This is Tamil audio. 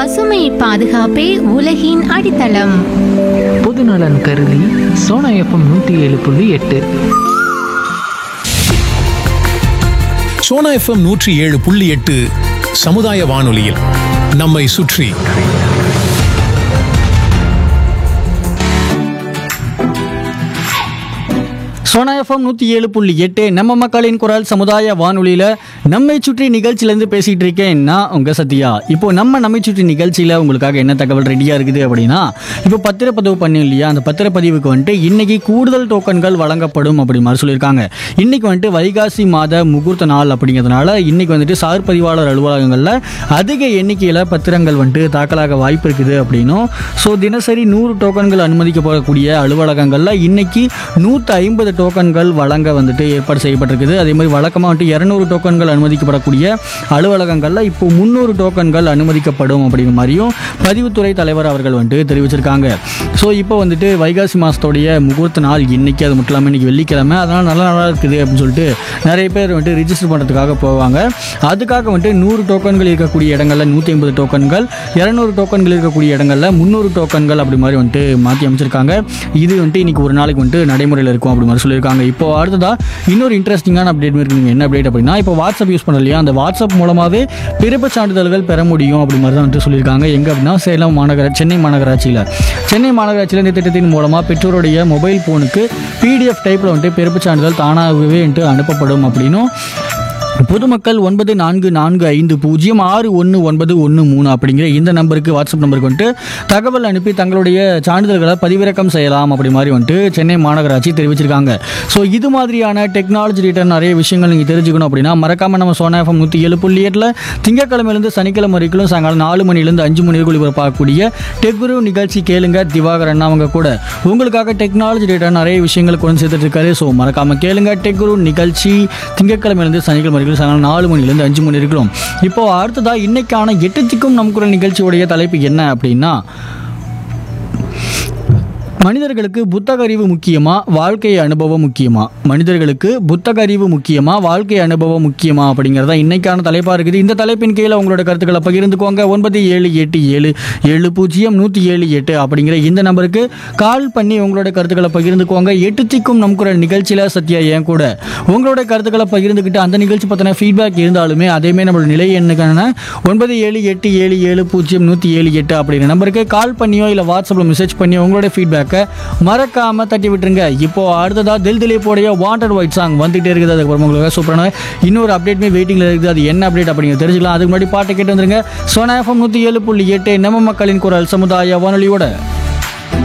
பசுமை பாதுகாப்பே உலகின் அடித்தளம் பொதுநலன் கருதி சோனா எஃப்எம் நூற்றி ஏழு புள்ளி எட்டு சோனா எஃப்எம் நூற்றி ஏழு புள்ளி எட்டு சமுதாய வானொலியில் நம்மை சுற்றி சோனா எஃப்எம் நூற்றி ஏழு புள்ளி எட்டு நம்ம மக்களின் குரல் சமுதாய வானொலியில் நம்மை சுற்றி நிகழ்ச்சியிலேருந்து பேசிகிட்டு இருக்கேன் நான் உங்கள் சத்யா இப்போ நம்ம நம்மை சுற்றி நிகழ்ச்சியில் உங்களுக்காக என்ன தகவல் ரெடியாக இருக்குது அப்படின்னா இப்போ பத்திரப்பதிவு பண்ணி இல்லையா அந்த பத்திரப்பதிவுக்கு வந்துட்டு இன்னைக்கு கூடுதல் டோக்கன்கள் வழங்கப்படும் அப்படி மாதிரி சொல்லியிருக்காங்க இன்னைக்கு வந்துட்டு வைகாசி மாத முகூர்த்த நாள் அப்படிங்கிறதுனால இன்னைக்கு வந்துட்டு சார் பதிவாளர் அலுவலகங்களில் அதிக எண்ணிக்கையில் பத்திரங்கள் வந்துட்டு தாக்கலாக வாய்ப்பு இருக்குது அப்படின்னும் ஸோ தினசரி நூறு டோக்கன்கள் அனுமதிக்கப்படக்கூடிய அலுவலகங்களில் இன்னைக்கு நூற்றி ஐம்பது டோக்கன்கள் வழங்க வந்துட்டு ஏற்பாடு செய்யப்பட்டிருக்குது அதே மாதிரி வழக்கமாக வந்துட்டு இரநூறு டோக்கன்கள் அனுமதிக்கப்படக்கூடிய அலுவலகங்களில் இப்போ முந்நூறு டோக்கன்கள் அனுமதிக்கப்படும் அப்படிங்கிற மாதிரியும் பதிவுத்துறை தலைவர் அவர்கள் வந்துட்டு தெரிவிச்சிருக்காங்க ஸோ இப்போ வந்துட்டு வைகாசி மாதத்தோடைய முகூர்த்த நாள் இன்னைக்கு அது மட்டும் இல்லாமல் இன்னைக்கு வெள்ளிக்கிழமை அதனால் நல்ல நாளாக இருக்குது அப்படின்னு சொல்லிட்டு நிறைய பேர் வந்துட்டு ரிஜிஸ்டர் பண்ணுறதுக்காக போவாங்க அதுக்காக வந்துட்டு நூறு டோக்கன்கள் இருக்கக்கூடிய இடங்களில் நூற்றி ஐம்பது டோக்கன்கள் இரநூறு டோக்கன்கள் இருக்கக்கூடிய இடங்களில் முந்நூறு டோக்கன்கள் அப்படி மாதிரி வந்துட்டு மாற்றி அமைச்சிருக்காங்க இது வந்துட்டு இன்னைக்கு ஒரு நாளைக்கு வந்துட்டு நடைமுறையில் இருக்கும் அப்படி மாதிரி சொல்லியிருக்காங்க இப்போ அடுத்ததா இன்னொரு இன்ட்ரெஸ்டிங்கான அப்டேட் இருக்குங்க என்ன அப்டேட் அப்படின்னா இப்போ வாட்ஸ்அப் யூஸ் பண்ண இல்லையா அந்த வாட்ஸ்அப் மூலமாகவே பிறப்பு சான்றிதழ்கள் பெற முடியும் அப்படி மாதிரி தான் வந்துட்டு சொல்லியிருக்காங்க எங்கே அப்படின்னா சேலம் மாநகர சென்னை மாநகராட்சியில் சென்னை மாநகராட்சியில் இந்த திட்டத்தின் மூலமாக பெற்றோருடைய மொபைல் ஃபோனுக்கு பிடிஎஃப் டைப்பில் வந்துட்டு பிறப்பு சான்றிதழ் தானாகவே வந்துட்டு அனுப்பப்படும் அப்படின்னும் பொதுமக்கள் ஒன்பது நான்கு நான்கு ஐந்து பூஜ்ஜியம் ஆறு ஒன்று ஒன்பது ஒன்று மூணு அப்படிங்கிற இந்த நம்பருக்கு வாட்ஸ்அப் நம்பருக்கு வந்துட்டு தகவல் அனுப்பி தங்களுடைய சான்றிதழ்களை பதிவிறக்கம் செய்யலாம் அப்படி மாதிரி வந்துட்டு சென்னை மாநகராட்சி தெரிவிச்சிருக்காங்க ஸோ இது மாதிரியான டெக்னாலஜி ரிலேட்டட் நிறைய விஷயங்கள் நீங்கள் தெரிஞ்சுக்கணும் அப்படின்னா மறக்காம நம்ம சோனா எஃப்எம் நூற்றி ஏழு புள்ளி எட்டில் திங்கக்கிழமையிலேருந்து சனிக்கிழமை வரைக்கும் சாயங்காலம் நாலு மணிலேருந்து அஞ்சு மணி வரைக்கும் பார்க்கக்கூடிய டெக்குரு நிகழ்ச்சி கேளுங்க திவாகரன் அவங்க கூட உங்களுக்காக டெக்னாலஜி ரிலேட்டட் நிறைய விஷயங்கள் கொண்டு சேர்த்துட்டு இருக்காரு ஸோ மறக்காம கேளுங்க டெக்குரு நிகழ்ச்சி திங்கட்கிழமையிலேருந்து சனிக்கிழமை வரைக்கும் சாயங்காலம் நாலு மணிலேருந்து அஞ்சு மணி வரைக்கும் இப்போ அடுத்ததா இன்னைக்கான எட்டுத்திக்கும் நம் குரல் நிகழ்ச்சியுடைய தலைப்பு என்ன அப்படின்னா மனிதர்களுக்கு புத்தக அறிவு முக்கியமா வாழ்க்கை அனுபவம் முக்கியமா மனிதர்களுக்கு புத்தக அறிவு முக்கியமா வாழ்க்கை அனுபவம் முக்கியமா அப்படிங்கிறதா இன்னைக்கான தலைப்பாக இருக்குது இந்த தலைப்பின் கீழே உங்களோட கருத்துக்களை பகிர்ந்துக்கோங்க ஒன்பது ஏழு எட்டு ஏழு ஏழு பூஜ்ஜியம் நூற்றி ஏழு எட்டு அப்படிங்கிற இந்த நம்பருக்கு கால் பண்ணி உங்களோட கருத்துக்களை பகிர்ந்துக்கோங்க எட்டு திக்கும் நம் குரல் நிகழ்ச்சியில் சத்யா ஏன் கூட உங்களோட கருத்துக்களை பகிர்ந்துக்கிட்டு அந்த நிகழ்ச்சி பற்றின ஃபீட்பேக் இருந்தாலுமே அதேமாதிரி நம்மளோட நிலை என்னக்கான ஒன்பது ஏழு எட்டு ஏழு ஏழு பூஜ்ஜியம் நூற்றி ஏழு எட்டு அப்படிங்கிற நம்பருக்கு கால் பண்ணியோ இல்லை வாட்ஸ்அப்பில் மெசேஜ் பண்ணியோ உங்களோட ஃபீட்பேக்கை மறக்காம தட்டி விட்டுருங்க இப்போ அடுத்ததா தில் திலீப்போடைய வாண்டட் ஒயிட் சாங் வந்துகிட்டே இருக்குது அதுக்கப்புறம் உங்களுக்கு சூப்பரான இன்னொரு அப்டேட்மே வெயிட்டிங்கில் இருக்குது அது என்ன அப்டேட் அப்படிங்கிறது தெரிஞ்சுக்கலாம் அதுக்கு முன்னாடி பாட்டை கேட்டு வந்துருங்க சோனா எஃப்எம் நூற்றி ஏழு புள்ளி எட்டு நம்ம மக்களின் குரல் சமுதாய வானொலியோட